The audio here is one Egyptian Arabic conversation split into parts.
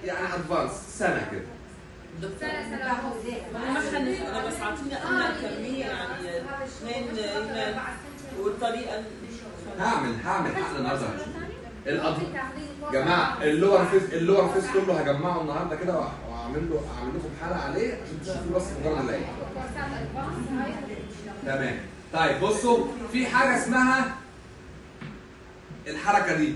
يعني ادفانس سنه كده دكتور سنة سنة ونص. ما خلينا انا بس اعطينا انا كميه يعني اثنين ايميل والطريقه ال- هعمل هعمل حقن نظر الأض... جماعه اللور فيس اللور فيس كله هجمعه النهارده كده وأ- واعمل له اعمل لكم حلقه عليه عشان تشوفوا بس مجرد العين تمام طيب بصوا في حاجه اسمها الحركه دي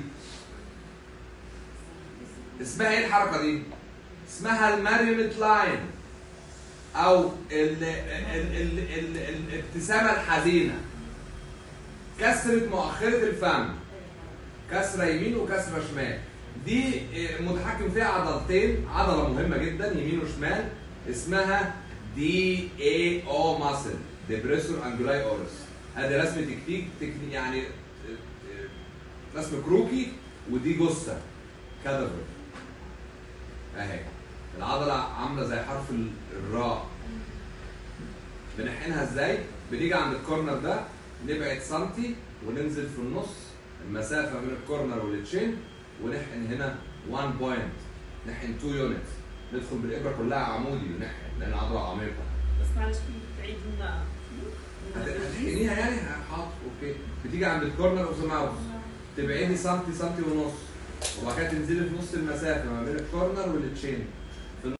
اسمها ايه الحركه دي اسمها الماريونيت لاين او ال ال ال ال الابتسامه الحزينه كسره مؤخره الفم كسره يمين وكسره شمال دي آه، متحكم فيها عضلتين عضله مهمه جدا يمين وشمال اسمها دي اي او ماسل ديبريسور انجولاي اورس هذه رسم تكتيك تكنيك يعني آه، آه، رسم كروكي ودي جثه كادفر اهي العضله عامله زي حرف ال- الراء بنحقنها ازاي؟ بنيجي عند الكورنر ده نبعد سنتي وننزل في النص المسافه بين الكورنر والتشين ونحقن هنا 1 بوينت نحقن 2 يونتس ندخل بالابره كلها عمودي ونحقن لان العضله عميقه بس معلش كنت تعيد لنا هت- هتحقنيها يعني حاضر اوكي بتيجي عند الكورنر اوف ذا ماوس تبعدي سنتي سنتي ونص وبعد كده تنزلي في نص المسافه ما بين الكورنر والتشين